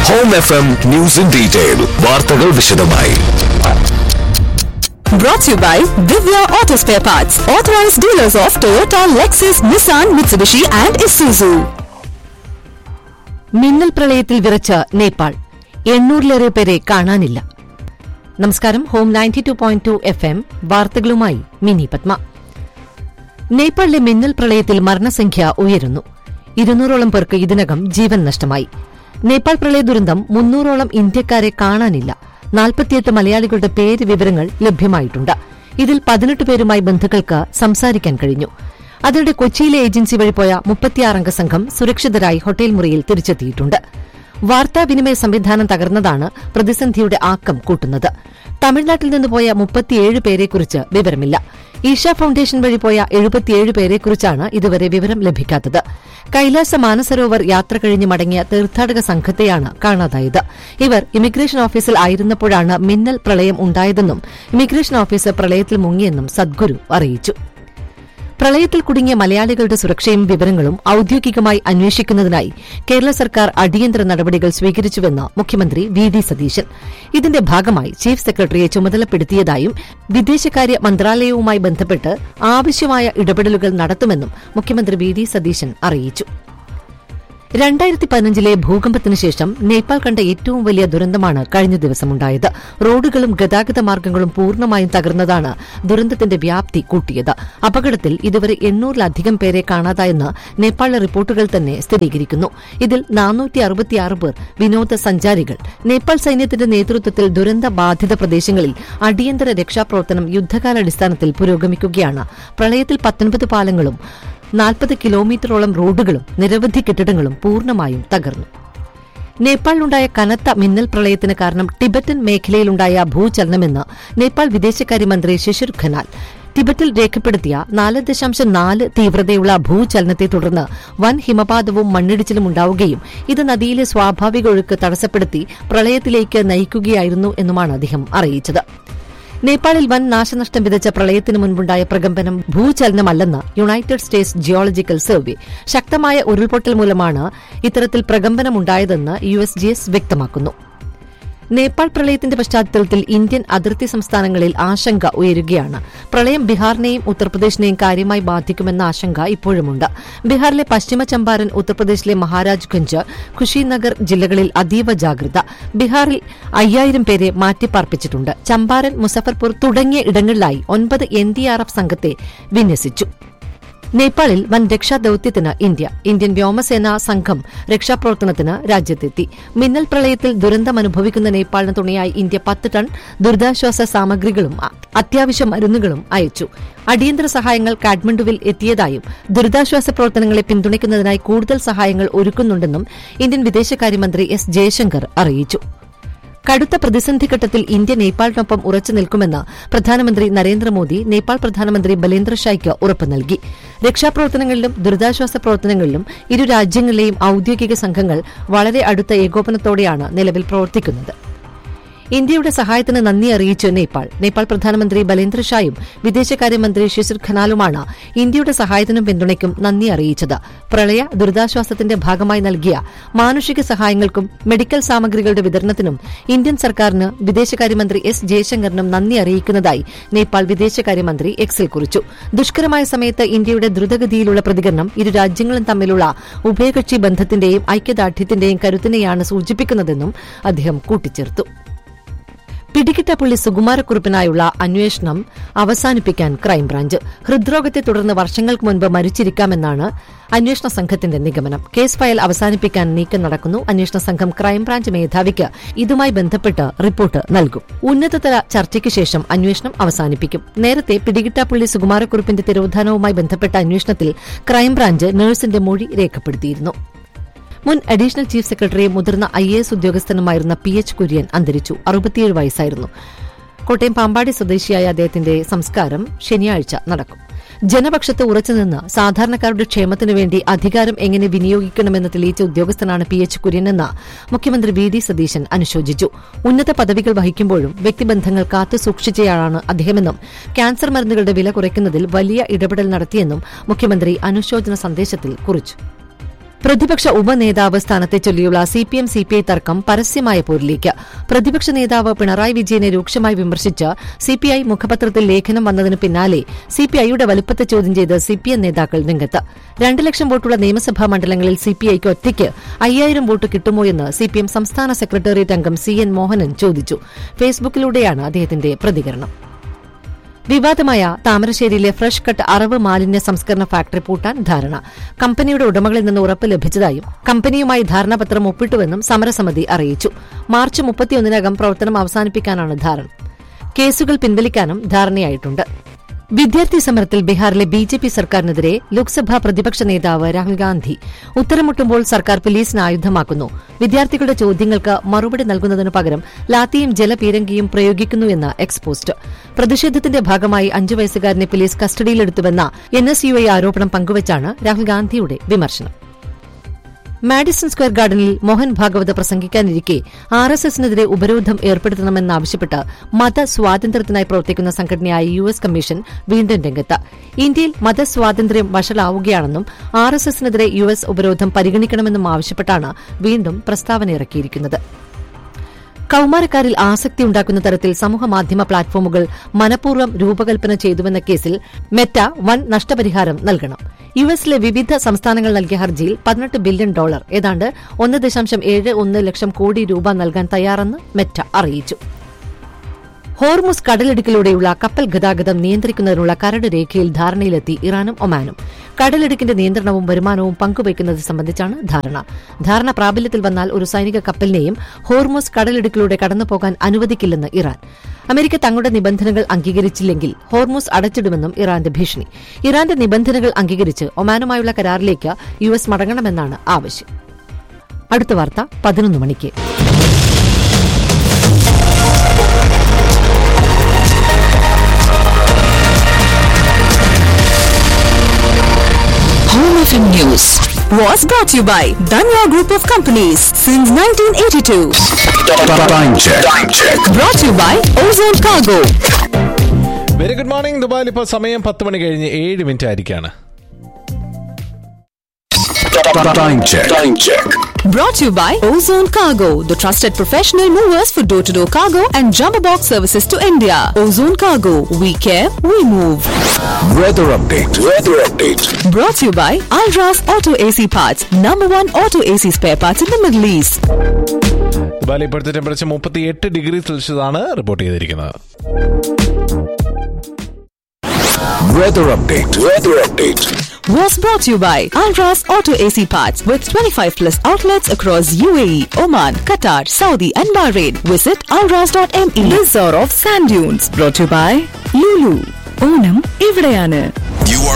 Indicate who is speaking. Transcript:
Speaker 1: Home F M news in detail വാർത്തകൾ വിശദമായി
Speaker 2: Brought to you by Divya Auto Spare Parts, authorized dealers of Toyota, Lexus, Nissan, Mitsubishi, and Isuzu.
Speaker 3: മിന്നൽ പ്രളയത്തിൽ വിറച്ച നേപ്പാൾ എണ്ണൂറിലേറെ പേരെ കാണാനില്ല നമസ്കാരം home ninety two point two F M വാർത്തകളുമായി മിനി പത്മ നേപ്പാളിലെ മിന്നൽ പ്രളയത്തിൽ മരണസംഖ്യ ഉയരുന്നു ഇരുന്നൂറോളം പേർക്ക് ഇതിനകം ജീവൻ നഷ്ടമായി നേപ്പാൾ പ്രളയ ദുരന്തം മുന്നൂറോളം ഇന്ത്യക്കാരെ കാണാനില്ല നാൽപ്പത്തിയെട്ട് മലയാളികളുടെ പേര് വിവരങ്ങൾ ലഭ്യമായിട്ടുണ്ട് ഇതിൽ പതിനെട്ട് പേരുമായി ബന്ധുക്കൾക്ക് സംസാരിക്കാൻ കഴിഞ്ഞു അതിനിടെ കൊച്ചിയിലെ ഏജൻസി വഴി പോയ മുപ്പത്തിയാറംഗ സംഘം സുരക്ഷിതരായി ഹോട്ടൽ മുറിയിൽ തിരിച്ചെത്തിയിട്ടുണ്ട് വാർത്താവിനിമയ സംവിധാനം തകർന്നതാണ് പ്രതിസന്ധിയുടെ ആക്കം കൂട്ടുന്നത് തമിഴ്നാട്ടിൽ നിന്ന് പോയ മുപ്പത്തിയേഴ് പേരെക്കുറിച്ച് വിവരമില്ല ഈശ ഫൌണ്ടേഷൻ വഴി പോയ എഴുപത്തിയേഴ് പേരെക്കുറിച്ചാണ് ഇതുവരെ വിവരം ലഭിക്കാത്തത് കൈലാസ മാനസരോവർ യാത്ര കഴിഞ്ഞ് മടങ്ങിയ തീർത്ഥാടക സംഘത്തെയാണ് കാണാതായത് ഇവർ ഇമിഗ്രേഷൻ ഓഫീസിൽ ആയിരുന്നപ്പോഴാണ് മിന്നൽ പ്രളയം ഉണ്ടായതെന്നും ഇമിഗ്രേഷൻ ഓഫീസർ പ്രളയത്തിൽ മുങ്ങിയെന്നും സദ്ഗുരു അറിയിച്ചു പ്രളയത്തിൽ കുടുങ്ങിയ മലയാളികളുടെ സുരക്ഷയും വിവരങ്ങളും ഔദ്യോഗികമായി അന്വേഷിക്കുന്നതിനായി കേരള സർക്കാർ അടിയന്തര നടപടികൾ സ്വീകരിച്ചുവെന്ന് മുഖ്യമന്ത്രി വി ഡി സതീശൻ ഇതിന്റെ ഭാഗമായി ചീഫ് സെക്രട്ടറിയെ ചുമതലപ്പെടുത്തിയതായും വിദേശകാര്യ മന്ത്രാലയവുമായി ബന്ധപ്പെട്ട് ആവശ്യമായ ഇടപെടലുകൾ നടത്തുമെന്നും മുഖ്യമന്ത്രി വി ഡി സതീശൻ അറിയിച്ചു രണ്ടായിരത്തി പതിനഞ്ചിലെ ഭൂകമ്പത്തിന് ശേഷം നേപ്പാൾ കണ്ട ഏറ്റവും വലിയ ദുരന്തമാണ് കഴിഞ്ഞ ദിവസമുണ്ടായത് റോഡുകളും ഗതാഗത മാർഗ്ഗങ്ങളും പൂർണ്ണമായും തകർന്നതാണ് ദുരന്തത്തിന്റെ വ്യാപ്തി കൂട്ടിയത് അപകടത്തിൽ ഇതുവരെ എണ്ണൂറിലധികം പേരെ കാണാതായെന്ന് നേപ്പാളിലെ റിപ്പോർട്ടുകൾ തന്നെ സ്ഥിരീകരിക്കുന്നു ഇതിൽ നാനൂറ്റി അറുപത്തിയാറ് പേർ വിനോദസഞ്ചാരികൾ നേപ്പാൾ സൈന്യത്തിന്റെ നേതൃത്വത്തിൽ ദുരന്ത ബാധിത പ്രദേശങ്ങളിൽ അടിയന്തര രക്ഷാപ്രവർത്തനം യുദ്ധകാലാടിസ്ഥാനത്തിൽ പുരോഗമിക്കുകയാണ് പ്രളയത്തിൽ പത്തൊൻപത് പാലങ്ങളും നാൽപ്പത് കിലോമീറ്ററോളം റോഡുകളും നിരവധി കെട്ടിടങ്ങളും പൂർണ്ണമായും തകർന്നു നേപ്പാളിലുണ്ടായ കനത്ത മിന്നൽ പ്രളയത്തിന് കാരണം ടിബറ്റൻ മേഖലയിലുണ്ടായ ഭൂചലനമെന്ന് നേപ്പാൾ വിദേശകാര്യമന്ത്രി ശിശിർ ഖനാൽ ടിബറ്റിൽ രേഖപ്പെടുത്തിയ നാല് ദശാംശം നാല് തീവ്രതയുള്ള ഭൂചലനത്തെ തുടർന്ന് വൻ ഹിമപാതവും മണ്ണിടിച്ചിലും ഉണ്ടാവുകയും ഇത് നദിയിലെ സ്വാഭാവിക ഒഴുക്ക് തടസ്സപ്പെടുത്തി പ്രളയത്തിലേക്ക് നയിക്കുകയായിരുന്നു എന്നുമാണ് അദ്ദേഹം അറിയിച്ചത് നേപ്പാളിൽ വൻ നാശനഷ്ടം വിതച്ച പ്രളയത്തിന് മുൻപുണ്ടായ പ്രകമ്പനം ഭൂചലനമല്ലെന്ന് യുണൈറ്റഡ് സ്റ്റേറ്റ്സ് ജിയോളജിക്കൽ സർവേ ശക്തമായ ഉരുൾപൊട്ടൽ മൂലമാണ് ഇത്തരത്തിൽ പ്രകമ്പനമുണ്ടായതെന്ന് യു എസ് ജി എസ് വ്യക്തമാക്കുന്നു നേപ്പാൾ പ്രളയത്തിന്റെ പശ്ചാത്തലത്തിൽ ഇന്ത്യൻ അതിർത്തി സംസ്ഥാനങ്ങളിൽ ആശങ്ക ഉയരുകയാണ് പ്രളയം ബീഹാറിനെയും ഉത്തർപ്രദേശിനെയും കാര്യമായി ബാധിക്കുമെന്ന ആശങ്ക ഇപ്പോഴുമുണ്ട് ബീഹാറിലെ പശ്ചിമ ചമ്പാരൻ ഉത്തർപ്രദേശിലെ മഹാരാജ്ഗഞ്ച് ഖുഷിനഗർ ജില്ലകളിൽ അതീവ ജാഗ്രത ബീഹാറിൽ അയ്യായിരം പേരെ മാറ്റിപ്പാർപ്പിച്ചിട്ടുണ്ട് ചമ്പാരൻ മുസഫർപൂർ തുടങ്ങിയ ഇടങ്ങളിലായി ഒൻപത് എൻ ഡി ആർ എഫ് സംഘത്തെ വിന്യസിച്ചു നേപ്പാളിൽ വൻ രക്ഷാദൌത്യത്തിന് ഇന്ത്യ ഇന്ത്യൻ വ്യോമസേനാ സംഘം രക്ഷാപ്രവർത്തനത്തിന് രാജ്യത്തെത്തി മിന്നൽ പ്രളയത്തിൽ ദുരന്തമനുഭവിക്കുന്ന നേപ്പാളിന് തുണയായി ഇന്ത്യ പത്ത് ടൺ ദുരിതാശ്വാസ സാമഗ്രികളും അ- അത്യാവശ്യ മരുന്നുകളും അയച്ചു അടിയന്തര സഹായങ്ങൾ കാഠ്മണ്ഡുവിൽ എത്തിയതായും ദുരിതാശ്വാസ പ്രവർത്തനങ്ങളെ പിന്തുണയ്ക്കുന്നതിനായി കൂടുതൽ സഹായങ്ങൾ ഒരുക്കുന്നുണ്ടെന്നും ഇന്ത്യൻ വിദേശകാര്യമന്ത്രി എസ് ജയശങ്കർ അറിയിച്ചു കടുത്ത പ്രതിസന്ധി ഘട്ടത്തിൽ ഇന്ത്യ നേപ്പാളിനൊപ്പം ഉറച്ചു നിൽക്കുമെന്ന് പ്രധാനമന്ത്രി നരേന്ദ്രമോദി നേപ്പാൾ പ്രധാനമന്ത്രി ബലേന്ദ്ര ഷായ്ക്ക് ഉറപ്പ് നൽകി രക്ഷാപ്രവർത്തനങ്ങളിലും ദുരിതാശ്വാസ പ്രവർത്തനങ്ങളിലും ഇരു രാജ്യങ്ങളിലെയും ഔദ്യോഗിക സംഘങ്ങൾ വളരെ അടുത്ത ഏകോപനത്തോടെയാണ് നിലവിൽ പ്രവർത്തിക്കുന്നത് ഇന്ത്യയുടെ സഹായത്തിന് നന്ദി അറിയിച്ചു നേപ്പാൾ നേപ്പാൾ പ്രധാനമന്ത്രി ബലേന്ദ്ര ഷായും വിദേശകാര്യമന്ത്രി ശിശിർ ഖനാലുമാണ് ഇന്ത്യയുടെ സഹായത്തിനും പിന്തുണയ്ക്കും നന്ദി അറിയിച്ചത് പ്രളയ ദുരിതാശ്വാസത്തിന്റെ ഭാഗമായി നൽകിയ മാനുഷിക സഹായങ്ങൾക്കും മെഡിക്കൽ സാമഗ്രികളുടെ വിതരണത്തിനും ഇന്ത്യൻ സർക്കാരിന് വിദേശകാര്യമന്ത്രി എസ് ജയശങ്കറിനും നന്ദി അറിയിക്കുന്നതായി നേപ്പാൾ വിദേശകാര്യമന്ത്രി എക്സിൽ കുറിച്ചു ദുഷ്കരമായ സമയത്ത് ഇന്ത്യയുടെ ദ്രുതഗതിയിലുള്ള പ്രതികരണം ഇരു രാജ്യങ്ങളും തമ്മിലുള്ള ഉഭയകക്ഷി ബന്ധത്തിന്റെയും ഐക്യദാർഢ്യത്തിന്റെയും കരുത്തിനെയാണ് സൂചിപ്പിക്കുന്നതെന്നും അദ്ദേഹം കൂട്ടിച്ചേർത്തു പിടികിട്ടപ്പള്ളി സുകുമാരക്കുറുപ്പിനായുള്ള അന്വേഷണം അവസാനിപ്പിക്കാൻ ക്രൈംബ്രാഞ്ച് ഹൃദ്രോഗത്തെ തുടർന്ന് വർഷങ്ങൾക്ക് മുൻപ് മരിച്ചിരിക്കാമെന്നാണ് അന്വേഷണ സംഘത്തിന്റെ നിഗമനം കേസ് ഫയൽ അവസാനിപ്പിക്കാൻ നീക്കം നടക്കുന്നു അന്വേഷണ സംഘം ക്രൈംബ്രാഞ്ച് മേധാവിക്ക് ഇതുമായി ബന്ധപ്പെട്ട് റിപ്പോർട്ട് നൽകും ഉന്നതതല ചർച്ചയ്ക്ക് ശേഷം അന്വേഷണം അവസാനിപ്പിക്കും നേരത്തെ പിടികിട്ടാപ്പള്ളി സുകുമാരക്കുറുപ്പിന്റെ തിരോധാനവുമായി ബന്ധപ്പെട്ട അന്വേഷണത്തിൽ ക്രൈംബ്രാഞ്ച് നഴ്സിന്റെ മൊഴി രേഖപ്പെടുത്തിയിരുന്നു മുൻ അഡീഷണൽ ചീഫ് സെക്രട്ടറിയും മുതിർന്ന ഐ എ എസ് ഉദ്യോഗസ്ഥനുമായിരുന്ന പി എച്ച് കുര്യൻ അന്തരിച്ചു അറുപത്തിയേഴ് വയസ്സായിരുന്നു കോട്ടയം പാമ്പാടി സ്വദേശിയായ അദ്ദേഹത്തിന്റെ സംസ്കാരം ശനിയാഴ്ച നടക്കും ജനപക്ഷത്ത് ഉറച്ചുനിന്ന് സാധാരണക്കാരുടെ ക്ഷേമത്തിനു വേണ്ടി അധികാരം എങ്ങനെ വിനിയോഗിക്കണമെന്ന് തെളിയിച്ച ഉദ്യോഗസ്ഥനാണ് പി എച്ച് കുര്യനെന്ന് മുഖ്യമന്ത്രി വി ഡി സതീശൻ അനുശോചിച്ചു ഉന്നത പദവികൾ വഹിക്കുമ്പോഴും വ്യക്തിബന്ധങ്ങൾ കാത്തു സൂക്ഷിച്ചയാളാണ് അദ്ദേഹമെന്നും ക്യാൻസർ മരുന്നുകളുടെ വില കുറയ്ക്കുന്നതിൽ വലിയ ഇടപെടൽ നടത്തിയെന്നും മുഖ്യമന്ത്രി അനുശോചന സന്ദേശത്തിൽ കുറിച്ചു പ്രതിപക്ഷ ഉപനേതാവ് സ്ഥാനത്തെ ചൊല്ലിയുള്ള C P M C P I തർക്കം പരസ്യമായ പോരിലേക്ക് പ്രതിപക്ഷ നേതാവ് പിണറായി വിജയനെ രൂക്ഷമായി വിമർശിച്ച് സിപിഐ മുഖപത്രത്തിൽ ലേഖനം വന്നതിന് പിന്നാലെ സിപിഐയുടെ വലുപ്പത്തെ ചോദ്യം ചെയ്ത് സിപിഎം നേതാക്കൾ രംഗത്ത് രണ്ട് ലക്ഷം വോട്ടുള്ള നിയമസഭാ മണ്ഡലങ്ങളിൽ സിപിഐക്ക് ഒറ്റയ്ക്ക് അയ്യായിരം വോട്ട് കിട്ടുമോ എന്ന് സിപിഎം സംസ്ഥാന സെക്രട്ടേറിയറ്റ് അംഗം സി എൻ മോഹനൻ ചോദിച്ചു ഫേസ്ബുക്കിലൂടെയാണ് അദ്ദേഹത്തിന്റെ പ്രതികരണം വിവാദമായ താമരശ്ശേരിയിലെ ഫ്രഷ് കട്ട് അറവ് മാലിന്യ സംസ്കരണ ഫാക്ടറി പൂട്ടാൻ ധാരണ കമ്പനിയുടെ ഉടമകളിൽ നിന്ന് ഉറപ്പ് ലഭിച്ചതായും കമ്പനിയുമായി ധാരണാപത്രം ഒപ്പിട്ടുവെന്നും സമരസമിതി അറിയിച്ചു മാർച്ച് മുപ്പത്തിയൊന്നിനകം പ്രവർത്തനം അവസാനിപ്പിക്കാനാണ് ധാരണ കേസുകൾ പിൻവലിക്കാനും ധാരണയായിട്ടുണ്ട് വിദ്യാർത്ഥി സമരത്തിൽ ബീഹാറിലെ ബി ജെ പി സർക്കാരിനെതിരെ ലോക്സഭാ പ്രതിപക്ഷ നേതാവ് രാഹുൽ ഗാന്ധി ഉത്തരമുട്ടുമ്പോൾ സർക്കാർ പോലീസിന് ആയുധമാക്കുന്നു വിദ്യാർത്ഥികളുടെ ചോദ്യങ്ങൾക്ക് മറുപടി നൽകുന്നതിനു പകരം ലാത്തിയും ജലപീരങ്കിയും പ്രയോഗിക്കുന്നുവെന്ന് എക്സ്പോസ്റ്റ് പ്രതിഷേധത്തിന്റെ ഭാഗമായി അഞ്ചു വയസ്സുകാരനെ പോലീസ് കസ്റ്റഡിയിലെടുത്തുവെന്ന എൻ എസ് യു ഐ ആരോപണം പങ്കുവച്ചാണ് രാഹുൽ ഗാന്ധിയുടെ വിമർശനം മാഡിസൺ സ്ക്വയർ ഗാർഡനിൽ മോഹൻ ഭാഗവത് പ്രസംഗിക്കാനിരിക്കെ ആർ എസ് എസിനെതിരെ ഉപരോധം ഏർപ്പെടുത്തണമെന്നാവശ്യപ്പെട്ട് മതസ്വാതന്ത്ര്യത്തിനായി പ്രവർത്തിക്കുന്ന സംഘടനയായ യു എസ് കമ്മീഷൻ വീണ്ടും രംഗത്ത് ഇന്ത്യയിൽ മതസ്വാതന്ത്ര്യം വഷളാവുകയാണെന്നും ആർ എസ് എസിനെതിരെ യു എസ് ഉപരോധം പരിഗണിക്കണമെന്നും ആവശ്യപ്പെട്ടാണ് വീണ്ടും പ്രസ്താവന ഇറക്കിയിരിക്കുന്നത് കൌമാരക്കാരിൽ ആസക്തി ഉണ്ടാക്കുന്ന തരത്തിൽ സമൂഹമാധ്യമ പ്ലാറ്റ്ഫോമുകൾ മനഃപൂർവ്വം രൂപകൽപ്പന ചെയ്തുവെന്ന കേസിൽ മെറ്റ വൻ നഷ്ടപരിഹാരം നൽകണം യു എസിലെ വിവിധ സംസ്ഥാനങ്ങൾ നൽകിയ ഹർജിയിൽ പതിനെട്ട് ബില്യൺ ഡോളർ ഏതാണ്ട് ഒന്ന് ദശാംശം ഏഴ് ഒന്ന് ലക്ഷം കോടി രൂപ നൽകാൻ തയ്യാറെന്ന് മെറ്റ അറിയിച്ചു ഹോർമുസ് കടലിടുക്കിലൂടെയുള്ള കപ്പൽ ഗതാഗതം നിയന്ത്രിക്കുന്നതിനുള്ള കരട് രേഖയിൽ ധാരണയിലെത്തി ഇറാനും ഒമാനും കടലിടുക്കിന്റെ നിയന്ത്രണവും വരുമാനവും പങ്കുവയ്ക്കുന്നത് സംബന്ധിച്ചാണ് ധാരണ ധാരണ പ്രാബല്യത്തിൽ വന്നാൽ ഒരു സൈനിക കപ്പലിനെയും ഹോർമുസ് കടലിടുക്കിലൂടെ കടന്നുപോകാൻ അനുവദിക്കില്ലെന്ന് ഇറാൻ അമേരിക്ക തങ്ങളുടെ നിബന്ധനകൾ അംഗീകരിച്ചില്ലെങ്കിൽ ഹോർമുസ് അടച്ചിടുമെന്നും ഇറാന്റെ ഭീഷണി ഇറാന്റെ നിബന്ധനകൾ അംഗീകരിച്ച് ഒമാനുമായുള്ള കരാറിലേക്ക് യു എസ് മടങ്ങണമെന്നാണ് ആവശ്യം അടുത്ത വാർത്ത പതിനൊന്ന് മണിക്ക്
Speaker 2: Home FM News was brought to you by Danya Group of Companies since 1982.
Speaker 1: Time check. Time check.
Speaker 2: Brought to you by Ozone Cargo.
Speaker 4: Very good morning ദുബായിൽ ഇപ്പോൾ സമയം പത്ത് മണി കഴിഞ്ഞ് ഏഴ് മിനിറ്റ് ആയിരിക്കാണ്
Speaker 1: Time check. Time check.
Speaker 2: Brought to you by Ozone Cargo, the trusted professional movers for door to door cargo and jumbo box services to India. Ozone Cargo, we care, we move.
Speaker 1: Weather update. Weather update.
Speaker 2: Brought to you by Alras Auto AC Parts, number one auto AC spare parts in the Middle East.
Speaker 4: ദുബായിൽ ഇപ്പോഴത്തെ temperature മുപ്പത്തി എട്ട് degree Celsius ആണ് report ചെയ്തിരിക്കുന്നത്
Speaker 1: Weather update. Weather update.
Speaker 2: was brought to you by Alras Auto AC Parts with 25 plus outlets across UAE, Oman, Qatar, Saudi and Bahrain. Visit alras.me. Resort of Sand Dunes brought to you by Lulu. Onam ഇവിടെയാണ്